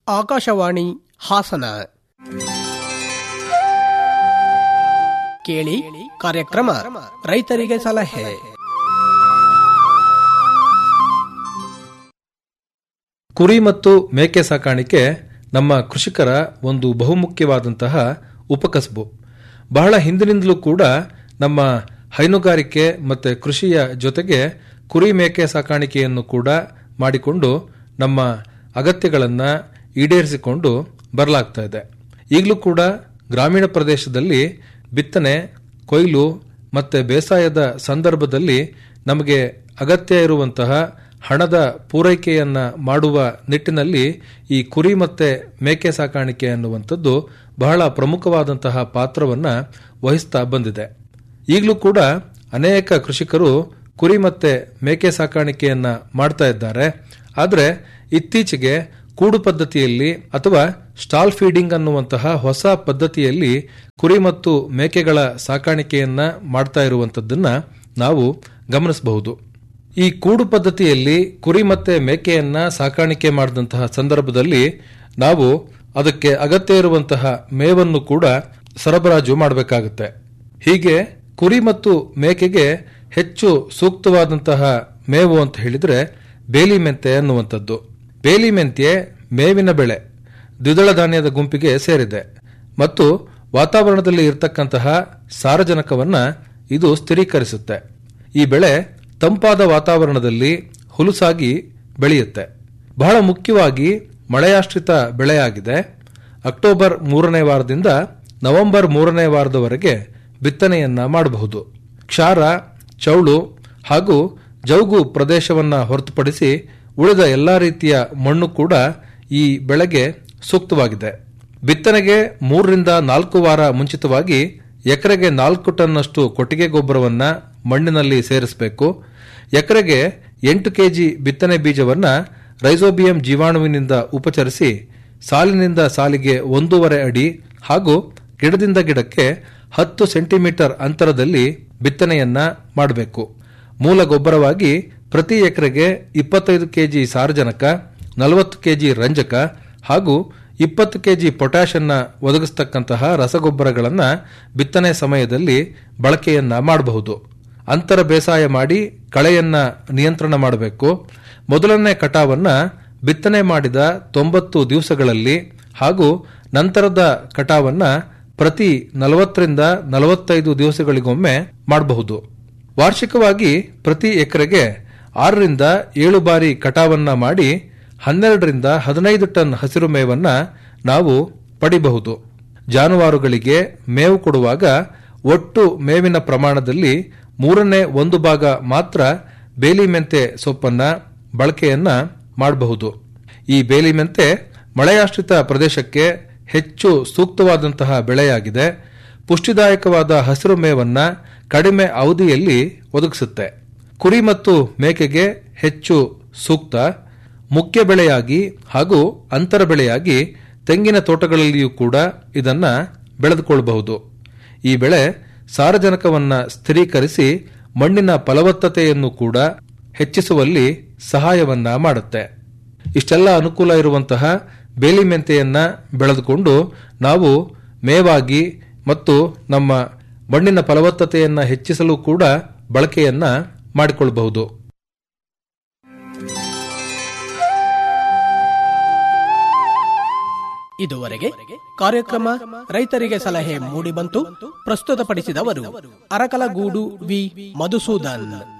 ಆಕಾಶವಾಣಿ ಹಾಸನ ಕೇಳಿ ಕಾರ್ಯಕ್ರಮ ರೈತರಿಗೆ ಸಲಹೆ ಕುರಿ ಮತ್ತು ಮೇಕೆ ಸಾಕಾಣಿಕೆ ನಮ್ಮ ಕೃಷಿಕರ ಒಂದು ಬಹುಮುಖ್ಯವಾದಂತಹ ಉಪಕಸಬು ಬಹಳ ಹಿಂದಿನಿಂದಲೂ ಕೂಡ ನಮ್ಮ ಹೈನುಗಾರಿಕೆ ಮತ್ತು ಕೃಷಿಯ ಜೊತೆಗೆ ಕುರಿ ಮೇಕೆ ಸಾಕಾಣಿಕೆಯನ್ನು ಕೂಡ ಮಾಡಿಕೊಂಡು ನಮ್ಮ ಅಗತ್ಯಗಳನ್ನು ಈಡೇರಿಸಿಕೊಂಡು ಬರಲಾಗ್ತಾ ಇದೆ ಈಗಲೂ ಕೂಡ ಗ್ರಾಮೀಣ ಪ್ರದೇಶದಲ್ಲಿ ಬಿತ್ತನೆ ಕೊಯ್ಲು ಮತ್ತು ಬೇಸಾಯದ ಸಂದರ್ಭದಲ್ಲಿ ನಮಗೆ ಅಗತ್ಯ ಇರುವಂತಹ ಹಣದ ಪೂರೈಕೆಯನ್ನ ಮಾಡುವ ನಿಟ್ಟಿನಲ್ಲಿ ಈ ಕುರಿ ಮತ್ತೆ ಮೇಕೆ ಸಾಕಾಣಿಕೆ ಅನ್ನುವಂಥದ್ದು ಬಹಳ ಪ್ರಮುಖವಾದಂತಹ ಪಾತ್ರವನ್ನ ವಹಿಸ್ತಾ ಬಂದಿದೆ ಈಗಲೂ ಕೂಡ ಅನೇಕ ಕೃಷಿಕರು ಕುರಿ ಮತ್ತೆ ಮೇಕೆ ಸಾಕಾಣಿಕೆಯನ್ನ ಮಾಡ್ತಾ ಇದ್ದಾರೆ ಆದರೆ ಇತ್ತೀಚೆಗೆ ಕೂಡು ಪದ್ಧತಿಯಲ್ಲಿ ಅಥವಾ ಸ್ಟಾಲ್ ಫೀಡಿಂಗ್ ಅನ್ನುವಂತಹ ಹೊಸ ಪದ್ಧತಿಯಲ್ಲಿ ಕುರಿ ಮತ್ತು ಮೇಕೆಗಳ ಸಾಕಾಣಿಕೆಯನ್ನ ಮಾಡ್ತಾ ಇರುವಂತದ್ದನ್ನ ನಾವು ಗಮನಿಸಬಹುದು ಈ ಕೂಡು ಪದ್ಧತಿಯಲ್ಲಿ ಕುರಿ ಮತ್ತೆ ಮೇಕೆಯನ್ನ ಸಾಕಾಣಿಕೆ ಮಾಡಿದಂತಹ ಸಂದರ್ಭದಲ್ಲಿ ನಾವು ಅದಕ್ಕೆ ಅಗತ್ಯ ಇರುವಂತಹ ಮೇವನ್ನು ಕೂಡ ಸರಬರಾಜು ಮಾಡಬೇಕಾಗುತ್ತೆ ಹೀಗೆ ಕುರಿ ಮತ್ತು ಮೇಕೆಗೆ ಹೆಚ್ಚು ಸೂಕ್ತವಾದಂತಹ ಮೇವು ಅಂತ ಹೇಳಿದ್ರೆ ಬೇಲಿ ಮೆಂತೆ ಅನ್ನುವಂಥದ್ದು ಬೇಲಿ ಮೆಂತ್ಯೆ ಮೇವಿನ ಬೆಳೆ ದ್ವಿದಳ ಧಾನ್ಯದ ಗುಂಪಿಗೆ ಸೇರಿದೆ ಮತ್ತು ವಾತಾವರಣದಲ್ಲಿ ಇರತಕ್ಕಂತಹ ಸಾರಜನಕವನ್ನ ಇದು ಸ್ಥಿರೀಕರಿಸುತ್ತೆ ಈ ಬೆಳೆ ತಂಪಾದ ವಾತಾವರಣದಲ್ಲಿ ಹುಲುಸಾಗಿ ಬೆಳೆಯುತ್ತೆ ಬಹಳ ಮುಖ್ಯವಾಗಿ ಮಳೆಯಾಶ್ರಿತ ಬೆಳೆಯಾಗಿದೆ ಅಕ್ಟೋಬರ್ ಮೂರನೇ ವಾರದಿಂದ ನವೆಂಬರ್ ಮೂರನೇ ವಾರದವರೆಗೆ ಬಿತ್ತನೆಯನ್ನ ಮಾಡಬಹುದು ಕ್ಷಾರ ಚೌಳು ಹಾಗೂ ಜೌಗು ಪ್ರದೇಶವನ್ನ ಹೊರತುಪಡಿಸಿ ಉಳಿದ ಎಲ್ಲಾ ರೀತಿಯ ಮಣ್ಣು ಕೂಡ ಈ ಬೆಳೆಗೆ ಸೂಕ್ತವಾಗಿದೆ ಬಿತ್ತನೆಗೆ ಮೂರರಿಂದ ನಾಲ್ಕು ವಾರ ಮುಂಚಿತವಾಗಿ ಎಕರೆಗೆ ನಾಲ್ಕು ಟನ್ನಷ್ಟು ಕೊಟ್ಟಿಗೆ ಗೊಬ್ಬರವನ್ನ ಮಣ್ಣಿನಲ್ಲಿ ಸೇರಿಸಬೇಕು ಎಕರೆಗೆ ಎಂಟು ಕೆಜಿ ಬಿತ್ತನೆ ಬೀಜವನ್ನ ರೈಸೋಬಿಯಂ ಜೀವಾಣುವಿನಿಂದ ಉಪಚರಿಸಿ ಸಾಲಿನಿಂದ ಸಾಲಿಗೆ ಒಂದೂವರೆ ಅಡಿ ಹಾಗೂ ಗಿಡದಿಂದ ಗಿಡಕ್ಕೆ ಹತ್ತು ಸೆಂಟಿಮೀಟರ್ ಅಂತರದಲ್ಲಿ ಬಿತ್ತನೆಯನ್ನ ಮಾಡಬೇಕು ಮೂಲ ಗೊಬ್ಬರವಾಗಿ ಪ್ರತಿ ಎಕರೆಗೆ ಇಪ್ಪತ್ತೈದು ಕೆಜಿ ಸಾರಜನಕ ನಲವತ್ತು ಕೆಜಿ ರಂಜಕ ಹಾಗೂ ಇಪ್ಪತ್ತು ಕೆಜಿ ಪೊಟ್ಯಾಷ್ ಅನ್ನ ಒದಗಿಸ್ತಕ್ಕಂತಹ ರಸಗೊಬ್ಬರಗಳನ್ನ ಬಿತ್ತನೆ ಸಮಯದಲ್ಲಿ ಬಳಕೆಯನ್ನ ಮಾಡಬಹುದು ಅಂತರ ಬೇಸಾಯ ಮಾಡಿ ಕಳೆಯನ್ನ ನಿಯಂತ್ರಣ ಮಾಡಬೇಕು ಮೊದಲನೇ ಕಟಾವನ್ನ ಬಿತ್ತನೆ ಮಾಡಿದ ತೊಂಬತ್ತು ದಿವಸಗಳಲ್ಲಿ ಹಾಗೂ ನಂತರದ ಕಟಾವನ್ನ ಪ್ರತಿ ನಲವತ್ತರಿಂದ ನಲವತ್ತೈದು ದಿವಸಗಳಿಗೊಮ್ಮೆ ಮಾಡಬಹುದು ವಾರ್ಷಿಕವಾಗಿ ಪ್ರತಿ ಎಕರೆಗೆ ಆರರಿಂದ ಏಳು ಬಾರಿ ಕಟಾವನ್ನ ಮಾಡಿ ಹನ್ನೆರಡರಿಂದ ಹದಿನೈದು ಟನ್ ಹಸಿರು ಮೇವನ್ನ ನಾವು ಪಡಿಬಹುದು ಜಾನುವಾರುಗಳಿಗೆ ಮೇವು ಕೊಡುವಾಗ ಒಟ್ಟು ಮೇವಿನ ಪ್ರಮಾಣದಲ್ಲಿ ಮೂರನೇ ಒಂದು ಭಾಗ ಮಾತ್ರ ಬೇಲಿ ಮೆಂತೆ ಸೊಪ್ಪನ್ನ ಬಳಕೆಯನ್ನ ಮಾಡಬಹುದು ಈ ಬೇಲಿ ಮೆಂತೆ ಮಳೆಯಾಶ್ರಿತ ಪ್ರದೇಶಕ್ಕೆ ಹೆಚ್ಚು ಸೂಕ್ತವಾದಂತಹ ಬೆಳೆಯಾಗಿದೆ ಪುಷ್ಟಿದಾಯಕವಾದ ಹಸಿರು ಮೇವನ್ನ ಕಡಿಮೆ ಅವಧಿಯಲ್ಲಿ ಒದಗಿಸುತ್ತೆ ಕುರಿ ಮತ್ತು ಮೇಕೆಗೆ ಹೆಚ್ಚು ಸೂಕ್ತ ಮುಖ್ಯ ಬೆಳೆಯಾಗಿ ಹಾಗೂ ಅಂತರ ಬೆಳೆಯಾಗಿ ತೆಂಗಿನ ತೋಟಗಳಲ್ಲಿಯೂ ಕೂಡ ಇದನ್ನ ಬೆಳೆದುಕೊಳ್ಳಬಹುದು ಈ ಬೆಳೆ ಸಾರಜನಕವನ್ನ ಸ್ಥಿರೀಕರಿಸಿ ಮಣ್ಣಿನ ಫಲವತ್ತತೆಯನ್ನು ಕೂಡ ಹೆಚ್ಚಿಸುವಲ್ಲಿ ಸಹಾಯವನ್ನ ಮಾಡುತ್ತೆ ಇಷ್ಟೆಲ್ಲ ಅನುಕೂಲ ಇರುವಂತಹ ಬೇಲಿ ಮೆಂತೆಯನ್ನ ಬೆಳೆದುಕೊಂಡು ನಾವು ಮೇವಾಗಿ ಮತ್ತು ನಮ್ಮ ಮಣ್ಣಿನ ಫಲವತ್ತತೆಯನ್ನ ಹೆಚ್ಚಿಸಲು ಕೂಡ ಬಳಕೆಯನ್ನ ಮಾಡಿಕೊಳ್ಳಬಹುದು ಇದುವರೆಗೆ ಕಾರ್ಯಕ್ರಮ ರೈತರಿಗೆ ಸಲಹೆ ಮೂಡಿಬಂತು ಪ್ರಸ್ತುತಪಡಿಸಿದವರು ಅರಕಲಗೂಡು ವಿ ಮಧುಸೂದನ್